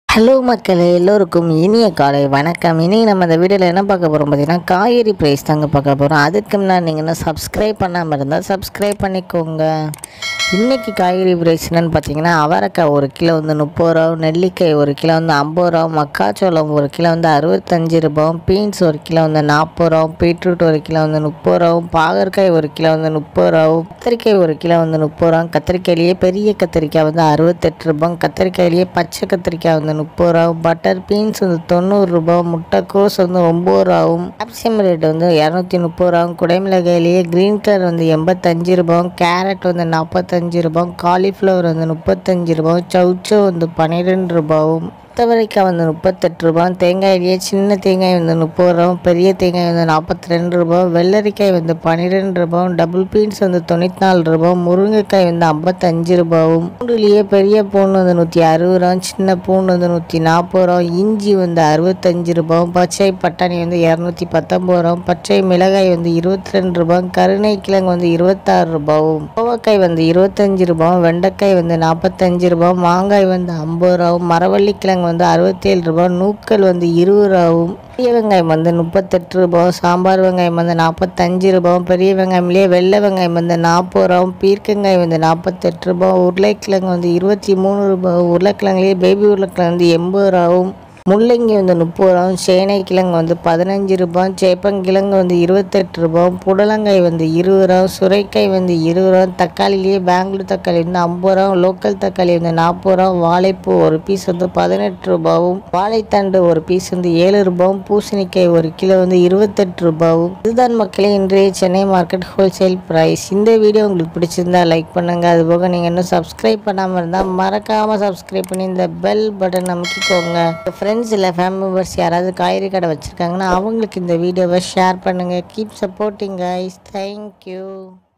hello மக்களே எல்லோருக்கும் இனிய காலை வணக்கம் இனி நம்ம இந்த வீடியோவில் என்ன பார்க்க போகிறோம் பார்த்தீங்கன்னா காய்கறி ப்ரைஸ் தாங்க பார்க்க போகிறோம் அதுக்கு முன்னாடி நீங்கள் இன்னும் சப்ஸ்கிரைப் பண்ணாமல் இருந்தால் சப்ஸ்கிரைப் பண்ணிக்கோங்க இன்றைக்கி காய்கறி ப்ரைஸ் என்னன்னு பார்த்தீங்கன்னா அவரைக்காய் ஒரு கிலோ வந்து முப்பது ரூபா நெல்லிக்காய் ஒரு கிலோ வந்து ஐம்பது ரூபா மக்காச்சோளம் ஒரு கிலோ வந்து அறுபத்தஞ்சு ரூபாயும் பீன்ஸ் ஒரு கிலோ வந்து நாற்பது ரூபாவும் பீட்ரூட் ஒரு கிலோ வந்து முப்பது ரூபாவும் பாகற்காய் ஒரு கிலோ வந்து முப்பது ரூபாவும் கத்திரிக்காய் ஒரு கிலோ வந்து முப்பது ரூபாவும் கத்திரிக்காயிலேயே பெரிய கத்திரிக்காய் வந்து அறுபத்தெட்டு ரூபாயும் கத்திரிக்காயிலேயே பச்சை கத்திரிக்காய் வந்து முப்பது ரூபாவும் பட்டர் பீன்ஸ் வந்து தொண்ணூறு ரூபாயும் முட்டைக்கோஸ் வந்து ஒம்பது ரூபாவும் கேப்சியம் ரேட் வந்து இரநூத்தி முப்பது ரூபாவும் குடைமிளகாயிலேயே க்ரீன் கலர் வந்து எண்பத்தஞ்சு ரூபாயும் கேரட் வந்து நாற்பத்தஞ்சு ரூபாயும் காலிஃப்ளவர் வந்து முப்பத்தஞ்சு ரூபாயும் சவுச்சோ வந்து பன்னிரெண்டு ரூபாவும் கொத்தவரைக்காய் வந்து முப்பத்தெட்டு ரூபாய் தேங்காயிலேயே சின்ன தேங்காய் வந்து முப்பது ரூபாயும் பெரிய தேங்காய் வந்து நாற்பத்தி ரெண்டு ரூபாய் வெள்ளரிக்காய் வந்து பன்னிரெண்டு ரூபாயும் டபுள் பீன்ஸ் வந்து தொண்ணூற்றி நாலு ரூபாயும் முருங்கைக்காய் வந்து ஐம்பத்தஞ்சு ரூபாயும் பூண்டுலேயே பெரிய பூண்டு வந்து நூற்றி அறுபது ரூபாயும் சின்ன பூண்டு வந்து நூற்றி நாற்பது ரூபாயும் இஞ்சி வந்து அறுபத்தஞ்சு ரூபாயும் பச்சை பட்டாணி வந்து இரநூத்தி பத்தொம்பது ரூபாயும் பச்சை மிளகாய் வந்து இருபத்தி ரெண்டு ரூபாயும் கருணை கிழங்கு வந்து இருபத்தாறு ரூபாயும் கோவக்காய் வந்து இருபத்தஞ்சு ரூபாயும் வெண்டைக்காய் வந்து நாற்பத்தஞ்சு ரூபாயும் மாங்காய் வந்து ஐம்பது ரூபாயும் மரவள்ளி கிழங்கு வந்து அறுபத்தேழு ரூபாய் நூக்கல் வந்து இருபது ரூபாவும் பெரிய வெங்காயம் வந்து முப்பத்தெட்டு ரூபாய் சாம்பார் வெங்காயம் வந்து நாற்பத்தஞ்சு ரூபாயும் பெரிய வெங்காயம்லேயே வெள்ளை வெங்காயம் வந்து நாற்பது ரூபாயும் பீர்க்கங்காய் வந்து நாற்பத்தெட்டு ரூபாய் உருளைக்கிழங்கு வந்து இருபத்தி மூணு ரூபாய் உருளைக்கிழங்குலேயே பேபி உருளைக்கிழங்கு வந்து எண்பது ரூபாவும் முள்ளங்கி வந்து முப்பது ரூபாயும் சேனை கிழங்கு வந்து பதினஞ்சு ரூபாயும் சேப்பங்கிழங்கு வந்து இருபத்தெட்டு ரூபாயும் புடலங்காய் வந்து இருபது ரூபாயும் சுரைக்காய் வந்து இருபது ரூபாயும் தக்காளிலேயே பெங்களூர் தக்காளி வந்து ஐம்பது ரூபாயும் லோக்கல் தக்காளி வந்து நாற்பது ரூபாயும் வாழைப்பூ ஒரு பீஸ் வந்து பதினெட்டு ரூபாயும் வாழைத்தண்டு ஒரு பீஸ் வந்து ஏழு ரூபாயும் பூசணிக்காய் ஒரு கிலோ வந்து இருபத்தெட்டு ரூபாயும் இதுதான் மக்களே இன்றைய சென்னை மார்க்கெட் ஹோல்சேல் ப்ரைஸ் இந்த வீடியோ உங்களுக்கு பிடிச்சிருந்தா லைக் பண்ணுங்க அதுபோக நீங்கள் இன்னும் சப்ஸ்கிரைப் பண்ணாமல் இருந்தால் மறக்காமல் சப்ஸ்கிரைப் பண்ணி இந்த பெல் பட்டன் அமைக்கிக்கோங்க ஃப்ரெண்ட்ஸ் இல்லை ஃபேமிலி மெம்பர்ஸ் யாராவது காய்கறி கடை வச்சுருக்காங்கன்னா அவங்களுக்கு இந்த வீடியோவை ஷேர் பண்ணுங்கள் கீப் சப்போர்ட்டிங் கைஸ் தேங்க்யூ